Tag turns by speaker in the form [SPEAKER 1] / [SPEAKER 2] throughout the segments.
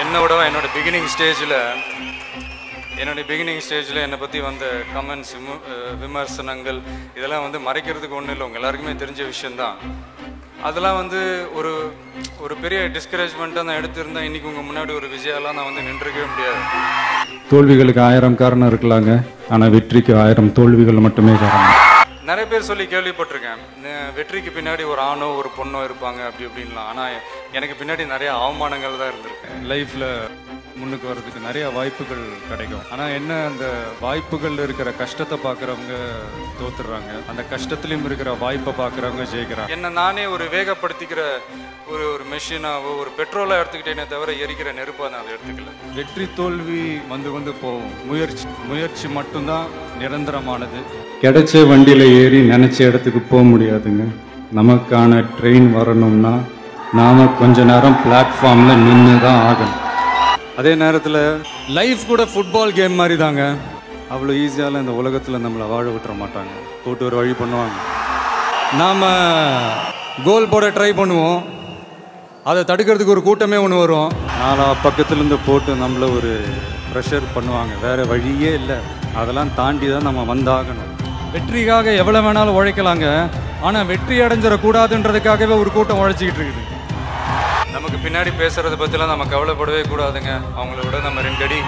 [SPEAKER 1] என்னோட என்னோட பிகினிங் ஸ்டேஜில் என்னுடைய பிகினிங் ஸ்டேஜில் என்னை பற்றி வந்த கமெண்ட்ஸ் விமர்சனங்கள் இதெல்லாம் வந்து மறைக்கிறதுக்கு ஒன்றும் இல்லை உங்கள் எல்லாருக்குமே தெரிஞ்ச விஷயந்தான் அதெல்லாம் வந்து ஒரு ஒரு பெரிய டிஸ்கரேஜ்மெண்ட்டாக நான் எடுத்திருந்தேன் இன்றைக்கி உங்கள் முன்னாடி ஒரு விஜயாலாம் நான் வந்து நின்றுக்கவே முடியாது
[SPEAKER 2] தோல்விகளுக்கு ஆயிரம் காரணம் இருக்கலாங்க ஆனால் வெற்றிக்கு ஆயிரம் தோல்விகள் மட்டுமே காரணம்
[SPEAKER 1] நிறைய பேர் சொல்லி கேள்விப்பட்டிருக்கேன் ந- வெற்றிக்கு பின்னாடி ஒரு ஆணோ ஒரு பொண்ணோ இருப்பாங்க அப்படி இப்படின்லாம் ஆனால் எனக்கு பின்னாடி நிறைய அவமானங்கள் தான் இருந்திருக்கு
[SPEAKER 2] லைஃப்பில் முன்னுக்கு வர்றதுக்கு நிறைய வாய்ப்புகள் கிடைக்கும் ஆனால் என்ன அந்த வாய்ப்புகள் இருக்கிற கஷ்டத்தை பார்க்குறவங்க தோத்துடுறாங்க அந்த கஷ்டத்துலேயும் இருக்கிற வாய்ப்பை பார்க்குறவங்க ஜெயிக்கிறாங்க
[SPEAKER 1] என்னை நானே ஒரு வேகப்படுத்திக்கிற ஒரு ஒரு மெஷினாவோ ஒரு பெட்ரோலாக எடுத்துக்கிட்டேனே தவிர எரிக்கிற நெருப்பாக நான் அதை எடுத்துக்கல
[SPEAKER 2] வெற்றி தோல்வி வந்து வந்து போகும் முயற்சி முயற்சி மட்டும்தான் நிரந்தரமானது கிடைச்ச வண்டியில் ஏறி நினச்ச இடத்துக்கு போக முடியாதுங்க நமக்கான ட்ரெயின் வரணும்னா நாம கொஞ்ச நேரம் பிளாட்ஃபார்மில் நின்று தான் ஆகணும் அதே நேரத்தில் லைஃப் கூட ஃபுட்பால் கேம் மாதிரி தாங்க அவ்வளோ ஈஸியால இந்த உலகத்தில் நம்மளை வாழ விட்டுற மாட்டாங்க போட்டு ஒரு வழி பண்ணுவாங்க நாம் கோல் போட ட்ரை பண்ணுவோம் அதை தடுக்கிறதுக்கு ஒரு கூட்டமே ஒன்று வரும் நாலா பக்கத்துலேருந்து போட்டு நம்மள ஒரு ப்ரெஷர் பண்ணுவாங்க வேற வழியே இல்லை அதெல்லாம் தாண்டி தான் நம்ம வந்தாகணும் வெற்றிக்காக எவ்வளோ வேணாலும் உழைக்கலாங்க ஆனால் வெற்றி அடைஞ்சிடக்கூடாதுன்றதுக்காகவே ஒரு கூட்டம் உழைச்சிக்கிட்டு இருக்குது
[SPEAKER 1] நமக்கு பின்னாடி பேசுறத பற்றிலாம் நம்ம கவலைப்படவே கூடாதுங்க அவங்கள விட நம்ம ரெண்டு அடி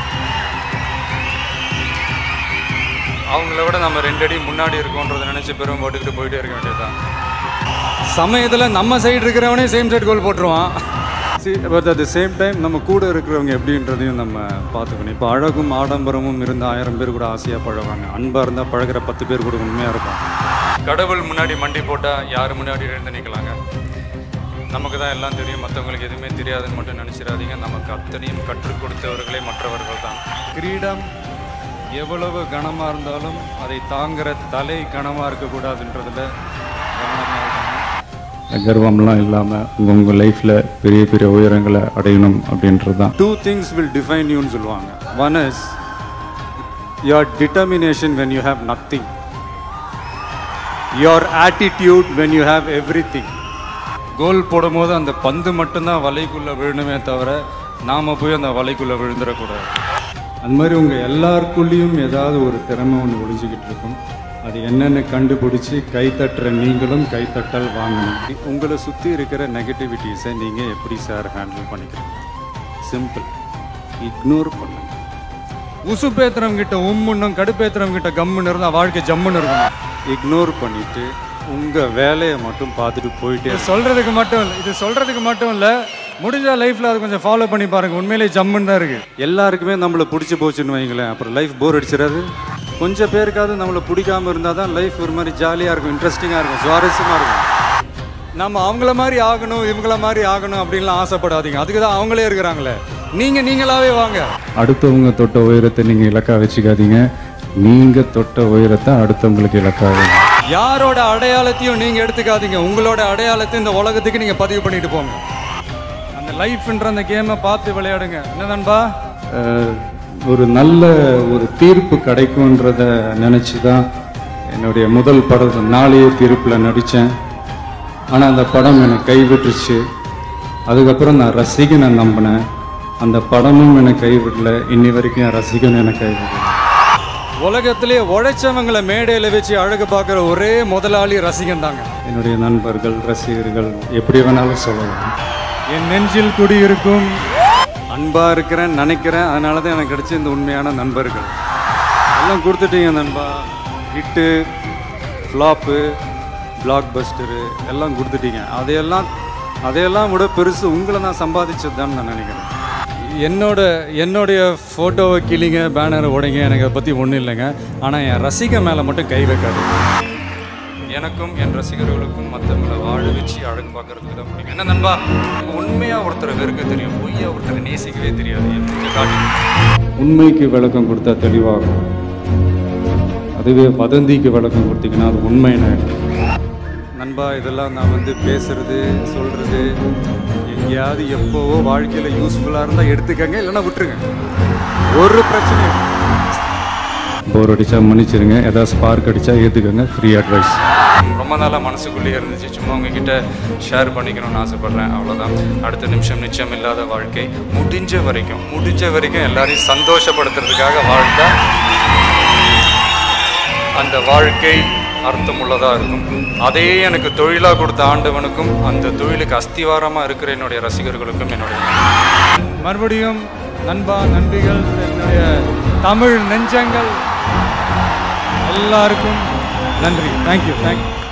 [SPEAKER 1] அவங்கள விட நம்ம ரெண்டு அடி முன்னாடி இருக்கோன்றதை நினச்சி பெரும் போட்டுக்கிட்டு போயிட்டே இருக்க வேண்டியதுதான்
[SPEAKER 2] சமயத்தில் நம்ம சைடு இருக்கிறவனே சேம் சைடு கோல் போட்டுருவான் but at the same time நம்ம கூட இருக்கிறவங்க எப்படின்றதையும் நம்ம பார்த்துக்கணும் இப்போ அழகும் ஆடம்பரமும் இருந்த ஆயிரம் பேர் கூட ஆசையாக பழகுவாங்க அன்பாக இருந்தால் பழகுற பத்து பேர் கூட உண்மையாக இருப்பாங்க
[SPEAKER 1] கடவுள் முன்னாடி மண்டி போட்டால் யார் முன்னாடி எழுந்து நிற்கலாங்க நமக்கு தான் எல்லாம் தெரியும் மற்றவங்களுக்கு எதுவுமே தெரியாதுன்னு மட்டும் நினச்சிடாதீங்க நமக்கு அத்தனையும் கற்றுக் கொடுத்தவர்களே மற்றவர்கள் தான்
[SPEAKER 2] கிரீடம் எவ்வளவு கனமாக இருந்தாலும் அதை தாங்குற தலை கனமாக இருக்கக்கூடாதுன்றதுல கவனமாக இருக்கணும் கர்வம்லாம் இல்லாமல் உங்கள் உங்கள் லைஃப்பில் பெரிய பெரிய உயரங்களை அடையணும் அப்படின்றது தான் டூ திங்ஸ் வில் டிஃபைன் யூன்னு சொல்லுவாங்க one is your determination when you have nothing your attitude when you have everything goal போடும்போது அந்த பந்து மட்டும்தான் வலைக்குள்ளே விழணுமே தவிர நாம் போய் அந்த வலைக்குள்ளே விழுந்துடக்கூடாது அந்த மாதிரி உங்கள் எல்லாருக்குள்ளேயும் ஏதாவது ஒரு திறமை ஒன்று ஒளிஞ்சிக்கிட்டு இருக்கும் அது என்னென்னு கண்டுபிடிச்சி கைத்தட்டுற நீங்களும் கைத்தட்டல் வாங்கணும் உங்களை சுற்றி இருக்கிற நெகட்டிவிட்டிஸை நீங்கள் எப்படி சார் ஹேண்டில் பண்ணிக்கிறீங்க சிம்பிள் இக்னோர் பண்ணுங்க உசுப்பேத்துறவங்க கிட்ட உம்முன்னும் கடுப்பேத்துறவங்க கிட்ட கம்முன்னு இருந்தால் வாழ்க்கை ஜம்முன்னு இருக்கணும் இக்னோர் பண்ணிட்டு உங்க வேலையை மட்டும் பார்த்துட்டு போயிட்டே இது சொல்றதுக்கு மட்டும் இல்லை இது சொல்றதுக்கு மட்டும் இல்லை முடிஞ்ச லைஃப்ல அதை கொஞ்சம் ஃபாலோ பண்ணி பாருங்க உண்மையிலேயே ஜம்முன்னு தான் இருக்கு எல்லாருக்குமே நம்மளை பிடிச்சி போச்சுன்னு வைங்களேன் அப்புறம் லைஃப் போர் அடிச்சிடாது கொஞ்சம் பேருக்காவது நம்மளை பிடிக்காம இருந்தால் தான் லைஃப் ஒரு மாதிரி ஜாலியாக இருக்கும் இன்ட்ரெஸ்டிங்காக இருக்கும் சுவாரஸ்யமாக இருக்கும் நம்ம அவங்கள மாதிரி ஆகணும் இவங்கள மாதிரி ஆகணும் அப்படின்லாம் ஆசைப்படாதீங்க அதுக்கு தான் அவங்களே இருக்கிறாங்களே நீங்க நீங்களாவே வாங்க அடுத்தவங்க தொட்ட உயரத்தை நீங்க இலக்கா வச்சுக்காதீங்க நீங்க தொட்ட உயரத்தை அடுத்தவங்களுக்கு இலக்கா வைங்க யாரோட அடையாளத்தையும் நீங்க எடுத்துக்காதீங்க உங்களோட அடையாளத்தை இந்த உலகத்துக்கு நீங்க பதிவு பண்ணிட்டு போங்க அந்த லைஃப்ன்ற அந்த கேமை பார்த்து விளையாடுங்க என்ன நண்பா ஒரு நல்ல ஒரு தீர்ப்பு கிடைக்கும்ன்றத நினச்சி தான் என்னுடைய முதல் படம் நாளைய தீர்ப்பில் நடித்தேன் ஆனால் அந்த படம் என்னை கைவிட்டுருச்சு அதுக்கப்புறம் நான் ரசிகனை நம்பினேன் அந்த படமும் என்னை கைவிடல இன்னி வரைக்கும் என் ரசிகன் என்னை கைவிடல உலகத்திலே உழைச்சவங்களை மேடையில் வச்சு அழகு பார்க்குற ஒரே முதலாளி ரசிகன் தாங்க என்னுடைய நண்பர்கள் ரசிகர்கள் எப்படி வேணாலும் சொல்லலாம் என் நெஞ்சில் குடியிருக்கும் அன்பா இருக்கிறேன் நினைக்கிறேன் அதனால தான் எனக்கு கிடைச்ச இந்த உண்மையான நண்பர்கள் எல்லாம் கொடுத்துட்டீங்க நண்பா ஹிட்டு ஃப்ளாப்பு பிளாக் பஸ்டரு எல்லாம் கொடுத்துட்டீங்க அதையெல்லாம் அதையெல்லாம் விட பெருசு உங்களை நான் சம்பாதிச்சது தான் நான் நினைக்கிறேன் என்னோட என்னுடைய ஃபோட்டோவை கிளிங்க பேனரை உடைங்க எனக்கு அதை பற்றி ஒன்றும் இல்லைங்க ஆனால் என் ரசிக மேலே மட்டும் கை வைக்காது
[SPEAKER 1] எனக்கும் என் ரசிகர்களுக்கும் மற்றவங்களை வாழ வச்சு அழகு பார்க்கறதுக்கு தான் முடியும் என்ன நண்பா உண்மையாக ஒருத்தரை வெறுக்க தெரியும் பொய்யா ஒருத்தரை நேசிக்கவே தெரியாது என் மூஞ்ச காட்டி
[SPEAKER 2] உண்மைக்கு விளக்கம் கொடுத்தா தெளிவாகும் அதுவே வதந்திக்கு விளக்கம் கொடுத்தீங்கன்னா அது உண்மைன்னு நண்பா இதெல்லாம் நான் வந்து பேசுறது சொல்றது எங்கேயாவது எப்போவோ வாழ்க்கையில் யூஸ்ஃபுல்லாக இருந்தால் எடுத்துக்கங்க இல்லைன்னா விட்டுருங்க ஒரு பிரச்சனையும் போர் அடித்தா மன்னிச்சிருங்க ஏதாவது ஸ்பார்க் அடித்தா ஏற்றுக்கோங்க ஃப்ரீ அட்வைஸ்
[SPEAKER 1] ரொம்ப நாளாக மனசுக்குள்ளேயே இருந்துச்சு சும்மா உங்ககிட்ட ஷேர் பண்ணிக்கணும்னு ஆசைப்பட்றேன் அவ்வளோதான் அடுத்த நிமிஷம் நிச்சயம் இல்லாத வாழ்க்கை முடிஞ்ச வரைக்கும் முடிஞ்ச வரைக்கும் எல்லாரையும் சந்தோஷப்படுத்துறதுக்காக வாழ்ந்தா அந்த வாழ்க்கை அர்த்தமுள்ளதாக இருக்கும் அதே எனக்கு தொழிலாக கொடுத்த ஆண்டவனுக்கும் அந்த தொழிலுக்கு அஸ்திவாரமாக இருக்கிற என்னுடைய ரசிகர்களுக்கும் என்னுடைய
[SPEAKER 2] மறுபடியும் நண்பா நன்றிகள் என்னுடைய தமிழ் நெஞ்சங்கள் எல்லாருக்கும் நன்றி தேங்க்யூ தேங்க்யூ